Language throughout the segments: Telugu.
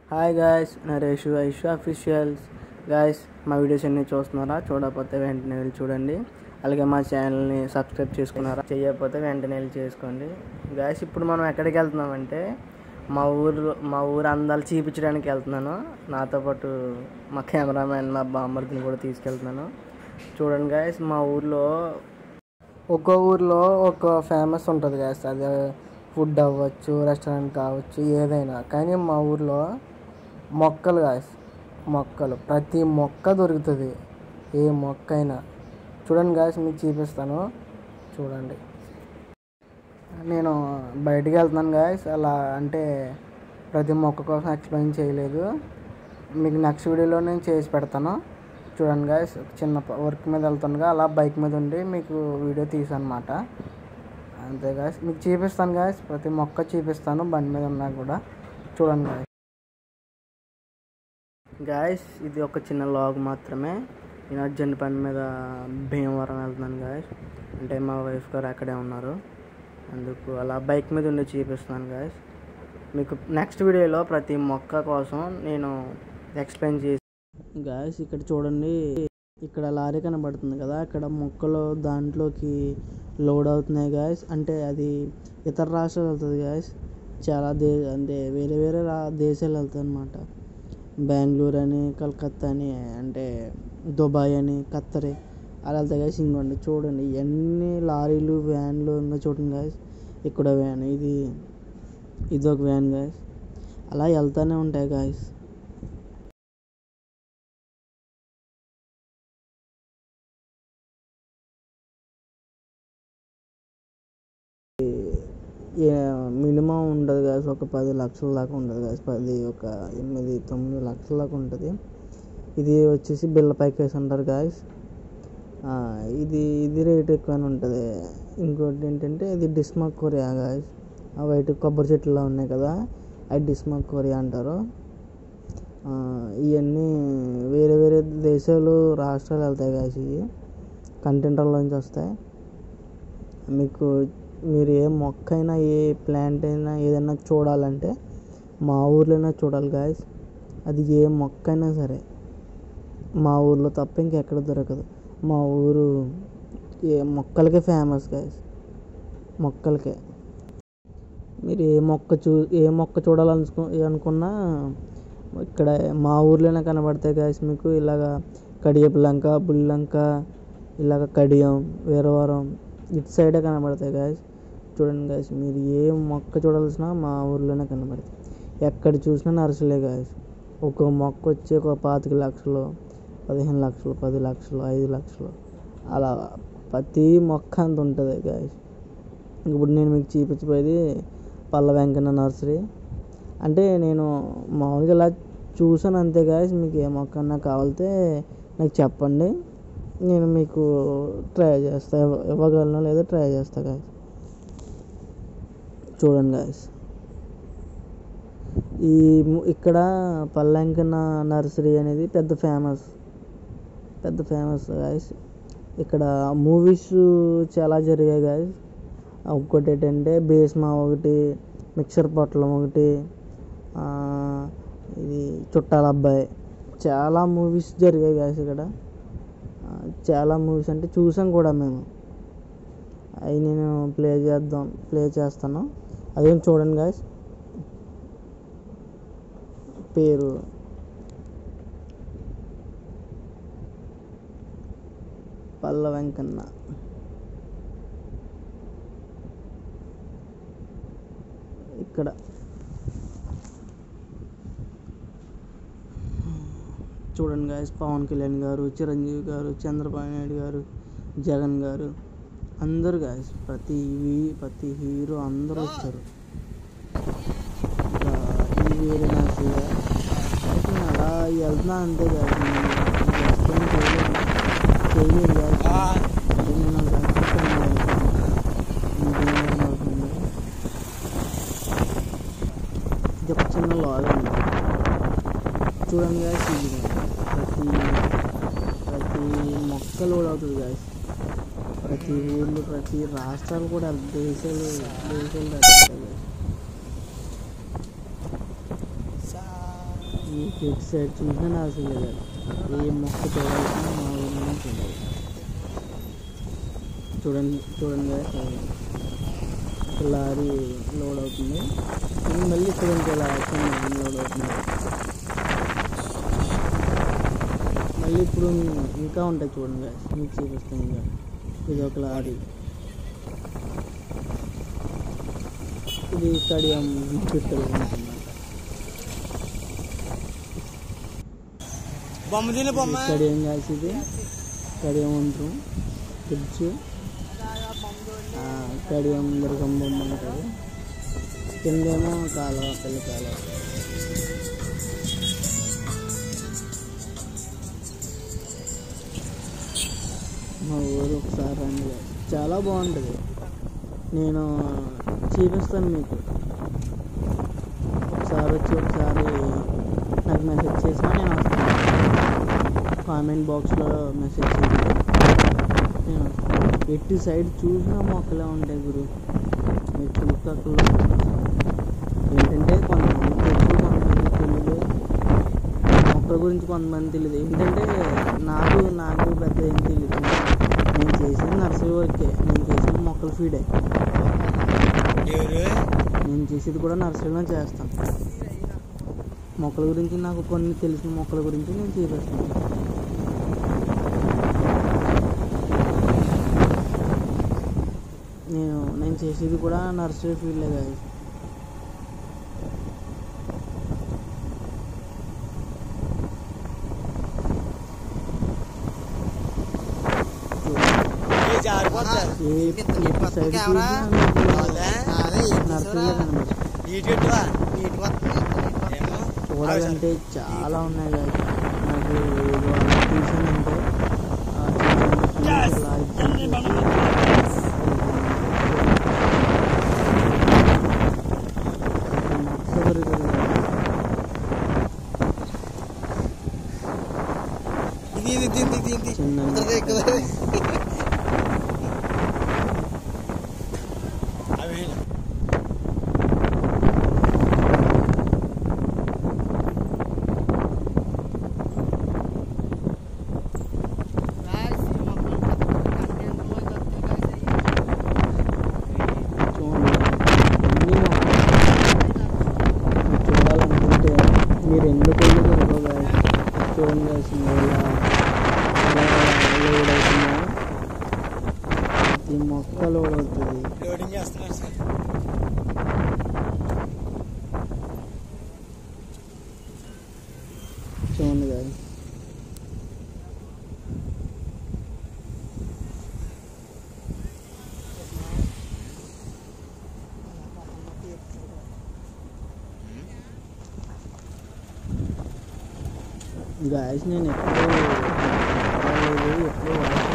Hi guys Naresh Aishu officials guys మా వీడియోస్ అన్ని చూస్తున్నారా చూడకపోతే వెంటనే వెళ్ళి చూడండి అలాగే మా ఛానల్ని సబ్స్క్రైబ్ చేసుకున్నారా చేయకపోతే వెంటనే వెళ్ళి చేసుకోండి గాయస్ ఇప్పుడు మనం ఎక్కడికి వెళ్తున్నామంటే మా ఊరు మా ఊరు అందాలు చూపించడానికి వెళ్తున్నాను నాతో పాటు మా కెమెరామ్యాన్ మా బామ్మర్దిని కూడా తీసుకెళ్తున్నాను చూడండి గాయస్ మా ఊర్లో ఒక్కో ఊర్లో ఒక ఫేమస్ ఉంటుంది గాయస్ అది ఫుడ్ అవ్వచ్చు రెస్టారెంట్ కావచ్చు ఏదైనా కానీ మా ఊర్లో మొక్కలు గాయస్ మొక్కలు ప్రతి మొక్క దొరుకుతుంది ఏ మొక్క అయినా చూడండి గాయస్ మీకు చూపిస్తాను చూడండి నేను బయటికి వెళ్తున్నాను గాయస్ అలా అంటే ప్రతి మొక్క కోసం ఎక్స్ప్లెయిన్ చేయలేదు మీకు నెక్స్ట్ వీడియోలో నేను చేసి పెడతాను చూడండి గాయస్ చిన్న వర్క్ మీద వెళ్తుండగా అలా బైక్ మీద ఉండి మీకు వీడియో తీసాను అనమాట అంతే గాయస్ మీకు చూపిస్తాను గాయస్ ప్రతి మొక్క చూపిస్తాను బండి మీద ఉన్నా కూడా చూడండి గాయస్ గాయస్ ఇది ఒక చిన్న లాగ్ మాత్రమే నేను అర్జెంట్ పని మీద భీమవరం వెళ్తున్నాను గాయస్ అంటే మా వైఫ్ గారు అక్కడే ఉన్నారు అందుకు అలా బైక్ మీద ఉండి చూపిస్తున్నాను గాయస్ మీకు నెక్స్ట్ వీడియోలో ప్రతి మొక్క కోసం నేను ఎక్స్ప్లెయిన్ చేసి గాయస్ ఇక్కడ చూడండి ఇక్కడ లారీ కనబడుతుంది కదా అక్కడ మొక్కలు దాంట్లోకి లోడ్ అవుతున్నాయి గాయస్ అంటే అది ఇతర రాష్ట్రాలు వెళ్తుంది గాయస్ చాలా దే అంటే వేరే వేరే రా దేశాలు వెళ్తాయి అనమాట బెంగళూరు అని కలకత్తా అని అంటే దుబాయ్ అని ఖత్తర్ అలా వెళ్తాయి గాయస్ ఇంకోండి చూడండి ఎన్ని లారీలు వ్యాన్లు ఉందో చూడండి గాయస్ ఇక్కడ వ్యాన్ ఇది ఇది ఒక వ్యాన్ గాయస్ అలా వెళ్తూనే ఉంటాయి గాయస్ మినిమం ఉండదు గాయస్ ఒక పది లక్షల దాకా ఉండదు గాయస్ పది ఒక ఎనిమిది తొమ్మిది లక్షల దాకా ఉంటుంది ఇది వచ్చేసి బిల్ల ప్యాకేజ్ అంటారు గాయస్ ఇది ఇది రేట్ ఎక్కువనే ఉంటుంది ఇంకోటి ఏంటంటే ఇది డిస్మాక్ కొరియా గాయస్ ఆ వైట్ కొబ్బరి చెట్లలో ఉన్నాయి కదా అవి డిస్మాక్ కొరియా అంటారు ఇవన్నీ వేరే వేరే దేశాలు రాష్ట్రాలు వెళ్తాయి గాయస్ ఇవి కంటైనర్లోంచి వస్తాయి మీకు మీరు ఏ మొక్క అయినా ఏ ప్లాంట్ అయినా ఏదైనా చూడాలంటే మా ఊర్లోనే చూడాలి గాయస్ అది ఏ మొక్క అయినా సరే మా ఊర్లో తప్ప ఇంకెక్కడ దొరకదు మా ఊరు ఏ మొక్కలకే ఫేమస్ గాయస్ మొక్కలకే మీరు ఏ మొక్క చూ ఏ మొక్క చూడాలనుకో అనుకున్నా ఇక్కడ మా ఊర్లోనే కనబడతాయి గాయస్ మీకు ఇలాగా కడియపు లంక బుల్లంక ఇలాగ కడియం వీరవరం ఇటు సైడే కనబడతాయి గాయస్ చూడండి గాయస్ మీరు ఏ మొక్క చూడాల్సిన మా ఊర్లోనే కనబడతాయి ఎక్కడ చూసినా నర్సులే గాయస్ ఒక మొక్క వచ్చి ఒక పాతిక లక్షలు పదిహేను లక్షలు పది లక్షలు ఐదు లక్షలు అలా ప్రతి మొక్క అంత ఉంటుంది గాయస్ ఇప్పుడు నేను మీకు చూపించబోయేది పల్ల వెంకన్న నర్సరీ అంటే నేను మామూలుగా ఇలా చూసాను అంతే గాయస్ మీకు ఏ మొక్క అన్నా కావాలితే నాకు చెప్పండి నేను మీకు ట్రై చేస్తా ఇవ్వగలను లేదో ట్రై చేస్తా గాయస్ చూడండి గాయస్ ఈ ఇక్కడ పల్లంకన నర్సరీ అనేది పెద్ద ఫేమస్ పెద్ద ఫేమస్ గాయస్ ఇక్కడ మూవీస్ చాలా జరిగాయి గాయస్ ఒక్కటి ఏంటంటే బేస్మా ఒకటి మిక్సర్ పొట్లం ఒకటి ఇది చుట్టాల అబ్బాయి చాలా మూవీస్ జరిగాయి గాయస్ ఇక్కడ చాలా మూవీస్ అంటే చూసాం కూడా మేము అవి నేను ప్లే చేద్దాం ప్లే చేస్తాను అదేం చూడండి గాయస్ పేరు పల్ల వెంకన్న ఇక్కడ చూడండి గాయస్ పవన్ కళ్యాణ్ గారు చిరంజీవి గారు చంద్రబాబు నాయుడు గారు జగన్ గారు అందరు గాయస్ ప్రతి ప్రతి హీరో అందరూ వచ్చారు ఈ వేరే నర్సరీ అలా వెళ్తున్నా అంతే గాయస్ ఎక్స్ప్లెయిన్ చేయలేదు చేయలేదు గాయస్ ఇది ఒక చిన్న లాగ్ అండి చూడండి గాయస్ ఇది ప్రతి ప్రతి మొక్క లోడ్ అవుతుంది గాయస్ ప్రతి ఊళ్ళు ప్రతి రాష్ట్రాలు కూడా దేశాలు దేశాలు దాటుతాయి guys. ఈ ఎటు సైడ్ చూసినా నర్సరీ లేదు ఏ మొక్క చూడాల్సిన మా ఊరిలోనే చూడాలి చూడండి చూడండి guys, ఒక లారీ లోడ్ అవుతుంది ఇది మళ్ళీ ఇక్కడ ఇంకో లారీ లోడ్ అవుతుంది మళ్ళీ ఇప్పుడు ఇంకా ఉంటాయి చూడండి guys, మీకు చూపిస్తాను ఇంకా ఇది ఒక లారీ ఇది కడియం విద్యుత్ అన్నమాట బొమ్మ తిని బొమ్మ కడియం కాసి ఇది కడియం ఉంటాం ఫ్రిడ్జ్ కడియం దుర్గం బొమ్మ ఉంటుంది కిందేమో కాలువ పెళ్లి కాలువ మా ఊరు ఒకసారి రండి guys. చాలా బాగుంటుంది నేను చూపిస్తాను మీకు ఒకసారి వచ్చి ఒకసారి నాకు మెసేజ్ చేసినా నేను వస్తాను కామెంట్ బాక్స్లో మెసేజ్ చేయండి నేను వస్తాను ఎట్టి సైడ్ చూసినా మొక్కలే ఉంటాయి గురు మీరు చుట్టుపక్కల ఏంటంటే కొంతమంది తెలుసు కొంతమంది తెలియదు మొక్కల గురించి కొంతమంది తెలియదు ఏంటంటే నాకు నాకు పెద్ద ఏం తెలియదు నేను చేసేది నర్సరీ వర్కే నేను చేసేది మొక్కల ఫీడే ఎవరు నేను చేసేది కూడా నర్సరీలో చేస్తాను మొక్కల గురించి నాకు కొన్ని తెలిసిన మొక్కల గురించి నేను చేసేస్తాను నేను నేను చేసేది కూడా నర్సరీ ఫీల్డే కాదు ఏ జారిపోతారు ఏ ఏ సైడ్ చూసినా మీకు నర్సరీలే కనబడుతుంది నీట్గా ఏమో చూడాలంటే చాలా ఉన్నాయి కదా నాకు ఏదో చూసానంటే ఆ చిన్న చిన్న లారీ మొక్క దొరికింది ఇది ఇది ఇది ఇది ఇది చిన్న ఉత్తరదే ఎక్కువ అవి చూడండి అన్నీ మొక్కలు. మీరు చూడాలనుకుంటే మీరు ఎన్ని కోళ్ళు దొరకవు guys. చూడండి guys, ఇలా ఇలా లోడ్ అవుతుందా ప్రతి మొక్క లోడ్ అవుతుంది లోడింగ్ చేస్తున్నారు సార్ చూడండి guys. గాయస్ నేను ఎప్పుడు వాడలేదు ఎప్పుడు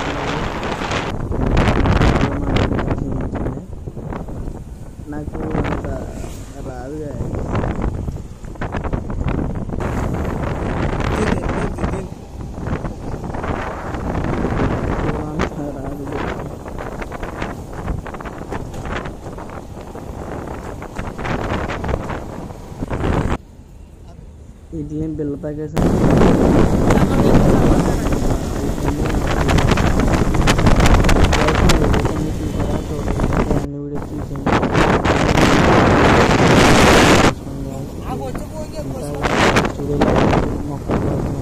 వాడలేదు నాకు అంత రాదు గాయస్ అంత రాదు ఇడ్లీ బిల్ల ప్యాకేజ్ మొక్కలు